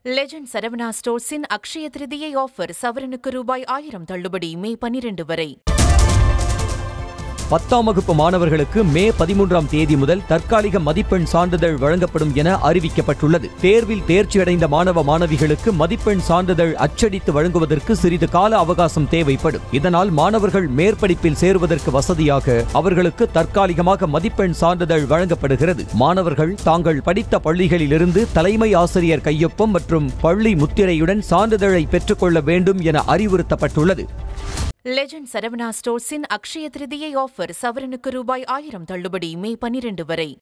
legend Saravana ஸ்டோர்ஸின் Akshaya Tritiya offer சவரனுக்கு ரூபாய் ஆயிரம் தள்ளுபடி மே பனிரெண்டு வரை பத்தாம் வகுப்பு மாணவர்களுக்கு மே பதிமூன்றாம் தேதி முதல் தற்காலிக மதிப்பெண் சான்றிதழ் வழங்கப்படும் என அறிவிக்கப்பட்டுள்ளது தேர்வில் தேர்ச்சியடைந்த மாணவ மாணவிகளுக்கு மதிப்பெண் சான்றிதழ் அச்சடித்து வழங்குவதற்கு சிறிது கால அவகாசம் தேவைப்படும் இதனால் மாணவர்கள் மேற்படிப்பில் சேருவதற்கு வசதியாக அவர்களுக்கு தற்காலிகமாக மதிப்பெண் சான்றிதழ் வழங்கப்படுகிறது மாணவர்கள் தாங்கள் படித்த பள்ளிகளிலிருந்து தலைமை ஆசிரியர் கையொப்பம் மற்றும் பள்ளி முத்திரையுடன் சான்றிதழை பெற்றுக்கொள்ள வேண்டும் என அறிவுறுத்தப்பட்டுள்ளது லெஜண்ட் சரவணா ஸ்டோர்ஸின் அக்ஷய திருதியை ஆஃபர் சவரனுக்கு ரூபாய் ஆயிரம் தள்ளுபடி மே பனிரெண்டு வரை